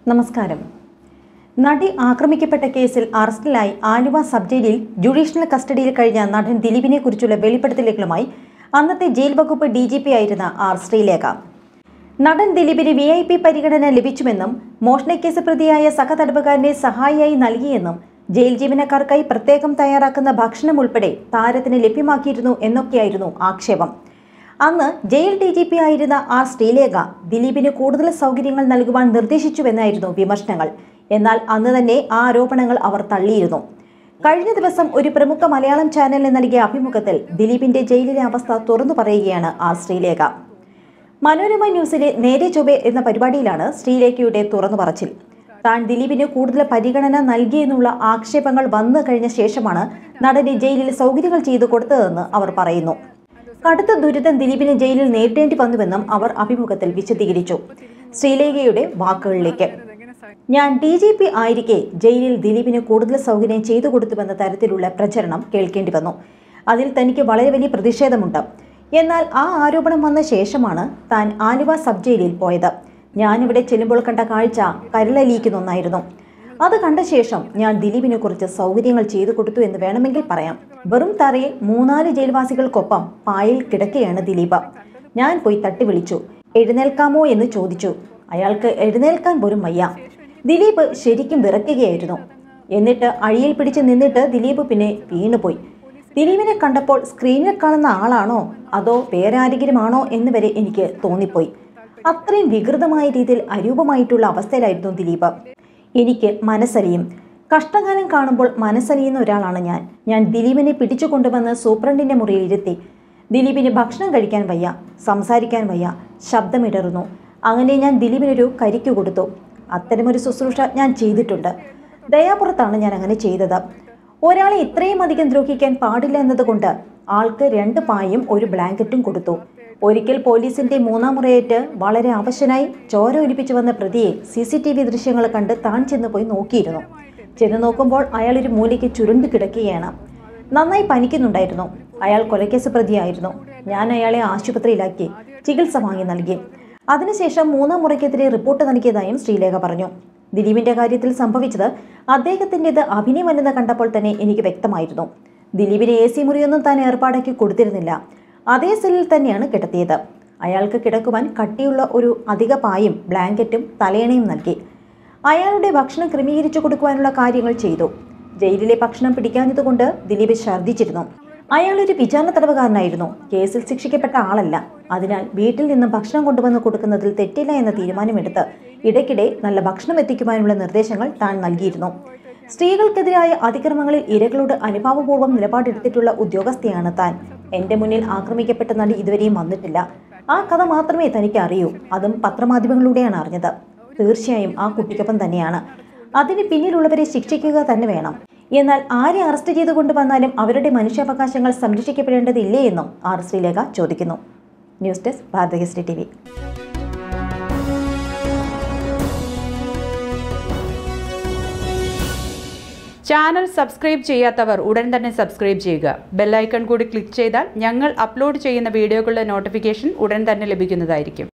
നമസ്കാരം നടി ആക്രമിക്കപ്പെട്ട കേസിൽ അറസ്റ്റിലായി ആലുവ സബ് ജയിലിൽ ജുഡീഷ്യൽ കസ്റ്റഡിയിൽ കഴിഞ്ഞ നടൻ ദിലീപിനെ കുറിച്ചുള്ള വെളിപ്പെടുത്തലുകളുമായി അന്നത്തെ ജയിൽ വകുപ്പ് ഡി ജി പി ആയിരുന്ന ആർ ശ്രീലേഖ നടൻ ദിലീപിന് വി ഐ പി പരിഗണന ലഭിച്ചുവെന്നും മോഷണക്കേസ് പ്രതിയായ സഹതടവുകാരനെ സഹായിയായി നൽകിയെന്നും ജയിൽ ജീവനക്കാർക്കായി പ്രത്യേകം തയ്യാറാക്കുന്ന ഭക്ഷണം ഉൾപ്പെടെ താരത്തിന് ലഭ്യമാക്കിയിരുന്നു എന്നൊക്കെയായിരുന്നു ആക്ഷേപം അന്ന് ജയിൽ ഡി ജി പി ആയിരുന്ന ആർ ശ്രീലേഖ ദിലീപിന് കൂടുതൽ സൗകര്യങ്ങൾ നൽകുവാൻ നിർദ്ദേശിച്ചുവെന്നായിരുന്നു വിമർശനങ്ങൾ എന്നാൽ അന്ന് തന്നെ ആ ആരോപണങ്ങൾ അവർ തള്ളിയിരുന്നു കഴിഞ്ഞ ദിവസം ഒരു പ്രമുഖ മലയാളം ചാനലിന് നൽകിയ അഭിമുഖത്തിൽ ദിലീപിന്റെ ജയിലിലെ അവസ്ഥ തുറന്നു പറയുകയാണ് ആർ ശ്രീലേഖ മനോരമ ന്യൂസിലെ നേരെ ചൊവ്വെ എന്ന പരിപാടിയിലാണ് ശ്രീലേഖയുടെ തുറന്നു പറച്ചിൽ താൻ ദിലീപിന് കൂടുതൽ പരിഗണന നൽകിയെന്നുള്ള ആക്ഷേപങ്ങൾ വന്നു കഴിഞ്ഞ ശേഷമാണ് നടന് ജയിലിൽ സൗകര്യങ്ങൾ ചെയ്തു കൊടുത്തതെന്ന് അവർ പറയുന്നു കടുത്ത ദുരിതം ദിലീപിന് ജയിലിൽ നേരിടേണ്ടി വന്നുവെന്നും അവർ അഭിമുഖത്തിൽ വിശദീകരിച്ചു ശ്രീലേഖയുടെ വാക്കുകളിലേക്ക് ഞാൻ ഡി ജി പി ആയിരിക്കെ ജയിലിൽ ദിലീപിന് കൂടുതൽ സൗകര്യം ചെയ്തു കൊടുത്തുവെന്ന തരത്തിലുള്ള പ്രചരണം കേൾക്കേണ്ടി വന്നു അതിൽ തനിക്ക് വളരെ വലിയ പ്രതിഷേധമുണ്ട് എന്നാൽ ആ ആരോപണം വന്ന ശേഷമാണ് താൻ ആലുവ സബ് ജയിലിൽ പോയത് ഞാനിവിടെ ചെല്ലുമ്പോൾ കണ്ട കാഴ്ച കരളലിയിക്കുന്ന ഒന്നായിരുന്നു അത് കണ്ട ശേഷം ഞാൻ ദിലീപിനെ കുറിച്ച് സൗകര്യങ്ങൾ ചെയ്തു കൊടുത്തു എന്ന് വേണമെങ്കിൽ പറയാം വെറും തറയിൽ മൂന്നാല് ജയിൽവാസികൾക്കൊപ്പം പായിൽ കിടക്കുകയാണ് ദിലീപ് ഞാൻ പോയി തട്ടി വിളിച്ചു എഴുന്നേൽക്കാമോ എന്ന് ചോദിച്ചു അയാൾക്ക് എഴുന്നേൽക്കാൻ പോലും വയ്യ ദിലീപ് ശരിക്കും വിറയ്ക്കുകയായിരുന്നു എന്നിട്ട് അഴിയിൽ പിടിച്ച് നിന്നിട്ട് ദിലീപ് പിന്നെ വീണുപോയി ദിലീപിനെ കണ്ടപ്പോൾ സ്ക്രീനിൽ കാണുന്ന ആളാണോ അതോ വേറെ ആരെങ്കിലുമാണോ എന്ന് വരെ എനിക്ക് തോന്നിപ്പോയി അത്രയും വികൃതമായ രീതിയിൽ അരൂപമായിട്ടുള്ള അവസ്ഥയിലായിരുന്നു ദിലീപ് എനിക്ക് മനസ്സലിയും കഷ്ടകാലം കാണുമ്പോൾ മനസ്സലിയുന്ന ഒരാളാണ് ഞാൻ ഞാൻ ദിലീപിനെ പിടിച്ചു കൊണ്ടുവന്ന് സൂപ്രണ്ടിന്റെ മുറിയിൽ ഇരുത്തി ദിലീപിന് ഭക്ഷണം കഴിക്കാൻ വയ്യ സംസാരിക്കാൻ വയ്യ ശബ്ദമിടറുന്നു അങ്ങനെ ഞാൻ ദിലീപിനൊരു കരിക്കു കൊടുത്തു അത്തരമൊരു ശുശ്രൂഷ ഞാൻ ചെയ്തിട്ടുണ്ട് ദയാപുറത്താണ് ഞാൻ അങ്ങനെ ചെയ്തത് ഒരാളെ ഇത്രയും അധികം ദ്രോഹിക്കാൻ പാടില്ല എന്നതുകൊണ്ട് ആൾക്ക് രണ്ട് പായും ഒരു ബ്ലാങ്കറ്റും കൊടുത്തു ഒരിക്കൽ പോലീസിന്റെ മൂന്നാം മുറയേറ്റ് വളരെ അവശനായി ചോര ഒലിപ്പിച്ചു വന്ന പ്രതിയെ സി സി ടി വി ദൃശ്യങ്ങൾ കണ്ട് താൻ ചെന്ന് പോയി നോക്കിയിരുന്നു ചെന്ന് നോക്കുമ്പോൾ അയാൾ ഒരു മൂലയ്ക്ക് ചുരുണ്ടു കിടക്കുകയാണ് നന്നായി പനിക്കുന്നുണ്ടായിരുന്നു അയാൾ കൊലക്കേസ് പ്രതിയായിരുന്നു ഞാൻ അയാളെ ആശുപത്രിയിലാക്കി ചികിത്സ വാങ്ങി നൽകി അതിനുശേഷം മൂന്നാം മുറയ്ക്കെതിരെ റിപ്പോർട്ട് നൽകിയതായും ശ്രീലേഖ പറഞ്ഞു ദിലീപിന്റെ കാര്യത്തിൽ സംഭവിച്ചത് അദ്ദേഹത്തിൻ്റെത് അഭിനയമല്ലെന്ന് കണ്ടപ്പോൾ തന്നെ എനിക്ക് വ്യക്തമായിരുന്നു ദിലീപിന് എ സി മുറിയൊന്നും താൻ ഏർപ്പാടാക്കി കൊടുത്തിരുന്നില്ല അതേ സെല്ലിൽ തന്നെയാണ് കിടത്തിയത് അയാൾക്ക് കിടക്കുവാൻ കട്ടിയുള്ള ഒരു അധിക പായും ബ്ലാങ്കറ്റും തലയണയും നൽകി അയാളുടെ ഭക്ഷണം ക്രമീകരിച്ചു കൊടുക്കുവാനുള്ള കാര്യങ്ങൾ ചെയ്തു ജയിലിലെ ഭക്ഷണം പിടിക്കാഞ്ഞതുകൊണ്ട് ദിലീപ് ഛർദ്ദിച്ചിരുന്നു അയാൾ ഒരു വിചാരണ തടവുകാരനായിരുന്നു കേസിൽ ശിക്ഷിക്കപ്പെട്ട ആളല്ല അതിനാൽ വീട്ടിൽ നിന്ന് ഭക്ഷണം കൊണ്ടുവന്ന് കൊടുക്കുന്നതിൽ തെറ്റില്ല എന്ന തീരുമാനമെടുത്ത് ഇടയ്ക്കിടെ നല്ല ഭക്ഷണം എത്തിക്കുവാനുള്ള നിർദ്ദേശങ്ങൾ താൻ നൽകിയിരുന്നു സ്ത്രീകൾക്കെതിരായ അതിക്രമങ്ങളിൽ ഇരകളോട് അനുഭാവപൂർവ്വം നിലപാടെടുത്തിട്ടുള്ള ഉദ്യോഗസ്ഥയാണ് താൻ എന്റെ മുന്നിൽ ആക്രമിക്കപ്പെട്ട നടി ഇതുവരെയും വന്നിട്ടില്ല ആ കഥ മാത്രമേ തനിക്ക് അറിയൂ അതും പത്രമാധ്യമങ്ങളിലൂടെയാണ് അറിഞ്ഞത് തീർച്ചയായും ആ കുട്ടിക്കൊപ്പം തന്നെയാണ് അതിന് പിന്നിലുള്ളവരെ ശിക്ഷിക്കുക തന്നെ വേണം എന്നാൽ ആരെ അറസ്റ്റ് ചെയ്തു കൊണ്ടുവന്നാലും അവരുടെ മനുഷ്യാവകാശങ്ങൾ സംരക്ഷിക്കപ്പെടേണ്ടതില്ലേ എന്നും ആർ ശ്രീലേഖ ചോദിക്കുന്നു news desk Bharathasree T V channel subscribe ചെയ്യാത്തവർ ഉടൻ തന്നെ സബ്സ്ക്രൈബ് ചെയ്യുക ബെല്ലൈക്കൺ കൂടി ക്ലിക്ക് ചെയ്താൽ ഞങ്ങൾ അപ്ലോഡ് ചെയ്യുന്ന വീഡിയോകളുടെ നോട്ടിഫിക്കേഷൻ ഉടൻ തന്നെ ലഭിക്കുന്നതായിരിക്കും